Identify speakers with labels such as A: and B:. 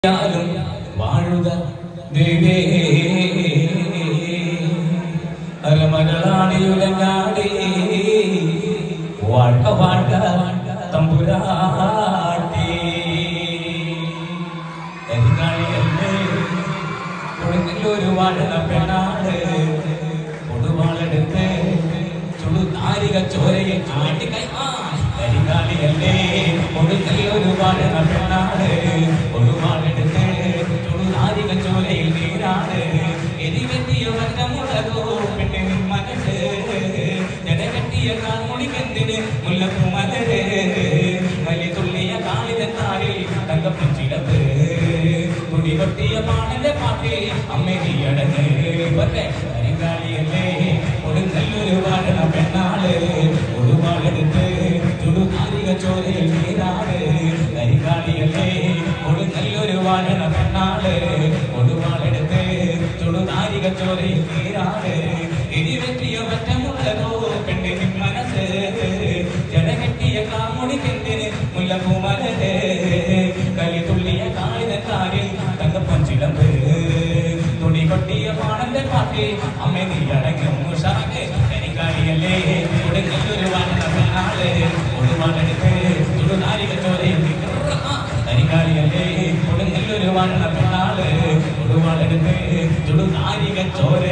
A: യാലും വാഴുക ദേവേ അരമകളാണിയുലങ്ങാടി വാഴ്ക വാഴ്ക തമ്പുരാട്ടി കരിങ്കാളിയല്ലേ കൊടുങ്ങല്ലൂര് വാഴണ പെണ്ണാട് കൊടുവാളെടുത്ത് ചുടു താരിക ചോരയിൽ ചാട്ടി കൈ ആ കരിങ്കാളിയല്ലേ കൊടുങ്ങല്ലൂര് വാഴണ പെണ്ണാട് കൊടുവാളെടുത്ത് ചുടു താരിക ചോരയിൽ നീരാട് എരിവെത്തിയ വന്നമുളകോ പെണ്ണിന് മനസ്സ് ജടകെട്ടിയ കാർമുടിക്കെന്തിന് മുല്ലപ്പൂ മലര് വലിയ തുള്ളിയ കാളിതത്താരിൽ തങ്കപ്പുച്ചിടത്ത് തുടി കൊട്ടിയ പാണന്റെ പാട്ടിൽ അമ്മേരി അടങ്ങ് ഇവരുടെ കരിങ്കാളിയല്ലേ കൊടുങ്ങല്ലൊരു വാഴണ പെണ്ണാള് ഒരുപാടെടുത്ത് ചുടുകാലിക ചോരയിൽ നീരാട് കരിങ്കാളിയല്ലേ കൊടുങ്ങല്ലൊരു വാഴണ പെണ്ണാള് ഒരുപാടെടുത്ത് ചുടുകാലിക ചോരയിൽ നീരാട് ഇടിവെറ്റിയ പറ്റമുള്ളതോ പെണ്ണിന് മനസ്സ് ജടകെട്ടിയ കാമുടിക്കെന്തിന് മുല്ലപ്പൂ മലര് കലി തുള്ളിയ കാളിതക്കാരിൽ തങ്കപ്പഞ്ചിലമ്പ് തുണി കൊട്ടിയ പാണന്റെ പാട്ടിൽ അമ്മ നീ അടങ്ങും ഉഷാക്ക് കരിക്കാളിയല്ലേ കൊടുങ്ങല്ലൊരു വാഴണ പെണ്ണാള് ഒരുപാടെടുത്ത് ചുടുനാരിക ചോരയിൽ കരിക്കാളിയല്ലേ കൊടുങ്ങല്ലൊരു വാഴണ പെണ്ണാള് ഒരുപാടെടുത്ത് ചുടുനാരിക ചോര